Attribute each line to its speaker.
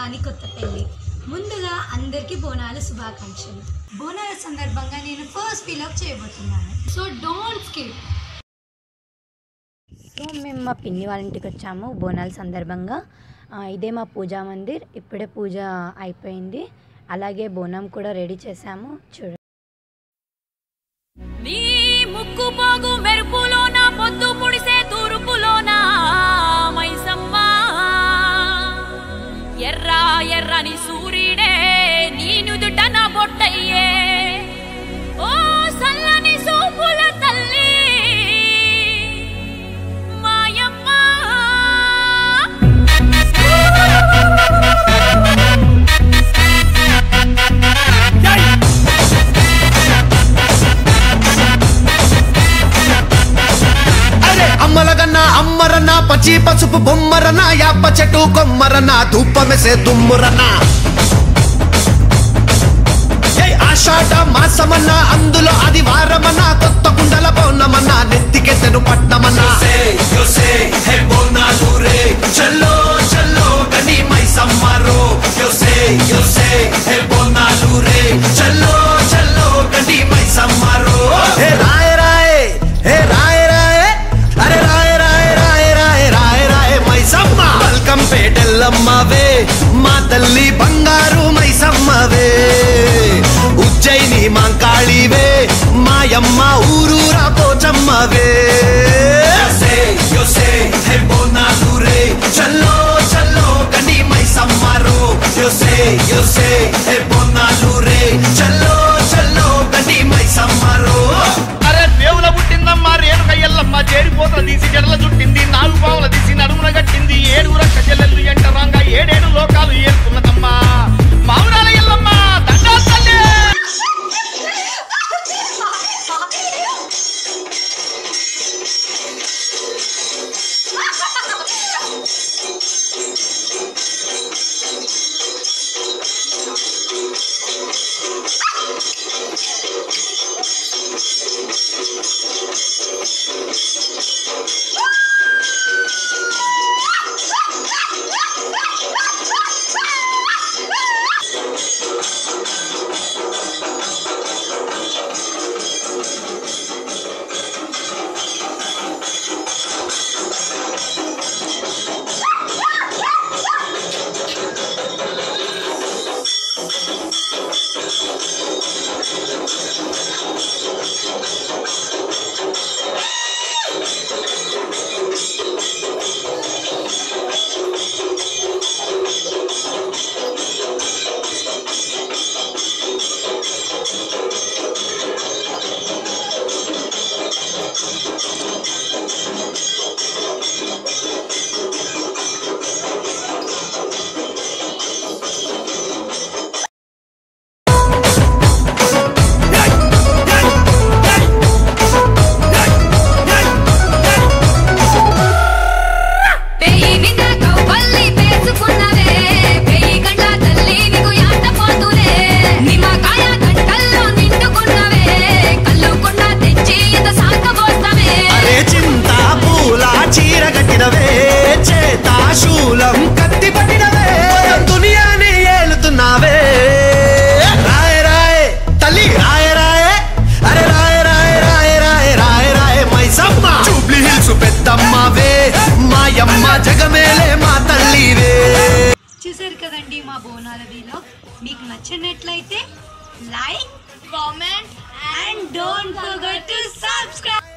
Speaker 1: భవానీ కొత్తపల్లి ముందుగా అందరికీ బోనాల శుభాకాంక్షలు బోనాల సందర్భంగా నేను ఫస్ట్ ఫిలప్ చేయబోతున్నాను సో డోంట్ స్కిప్
Speaker 2: సో మేము మా పిన్ని వాళ్ళ ఇంటికి వచ్చాము బోనాల సందర్భంగా ఆ, ఇదే మా పూజా మందిర్ ఇప్పుడే పూజ అయిపోయింది అలాగే బోనం కూడా రెడీ చేసాము చూడ
Speaker 3: నీ ముక్కు పోగు మెరుపులోన పొద్దు పొడిసే తూర్పులోన మైసమ్మ ఎర్ర ఎర్రని సూర్యుడే నీ నుదుట నా బొట్టయ్యే ఓ సల్లని సూపుల తల్లి మాయమ్మ
Speaker 4: అరే అమ్మలగన్న అమ్మరన్న పచ్చి పసుపు బొమ్మరన్న యాప చెట్టు కొమ్మరన్న ధూపమెసే దుమ్మురన్న ఏయ్ ఆషాఢ మాసమన్న అందులో అది వారమన్న కొత్త కుండల పౌర్ణమన్న నెత్తికెత్తెను పట్నమన్న చల్లో చల్లో గని మై సమ్మరో యోసే యోసే హే బోనాలు రే చల్లో చల్లో గని మై సమ్మరో హే రాయ్ రాయ్ హే రాయ్ రాయ్ అరే రాయ్ రాయ్ రాయ్ రాయ్ రాయ్ రాయ్ మైసమ్మ వెల్కమ్ పేటెల్లమ్మవే మా తల్లి బంగారు మైసమ్మవే ఉజ్జయిని మాంకాళివే మాయమ్మ ఊరూరా పోచమ్మవే చల్లో చల్లో గని మైసమ్మరో యోసే యోసే హే బోనాలు రే చల్లో చల్లో గని మైసమ్మరో
Speaker 5: అరే దేవుల పుట్టిందమ్మా రేణుక ఎల్లమ్మ చేరిపోత తీసి జడల చుట్టింది నాలుగు పావుల తీసి నడుమున గట్టింది ఏడు రక్క చెల్లెళ్ళు ఎంటరాంగా ఏడేడు లోకాలు ఏరుతున్నదమ్మా మావురాల ఎల్లమ్మ దండాలు తల్లి
Speaker 3: పెయి వింద కౌపల్లి పేసుకున్నవే పెయి గంట తల్లి నీకు యాట పోతులే నిమ్మకాయ గంటల్లో నిండుకున్నవే కల్లు కుండ తెచ్చి ఇంత సాకబోస్తావే
Speaker 4: అరే చింత పూల చీర కట్టినవే చేత శూలం కత్తి పట్టినవే దునియాని ఏలుతున్నావే రాయ రాయ తల్లి రాయ రాయ అరే రాయ రాయ రాయ రాయ రాయ రాయ మైసమ్మ జూబ్లీ హిల్స్ పెద్దమ్మవే మాయమ్మ జగమేలే మా తల్లివే
Speaker 1: చూసారు కదండి మా బోనాల వీలో మీకు నచ్చినట్లయితే like comment and don't forget to subscribe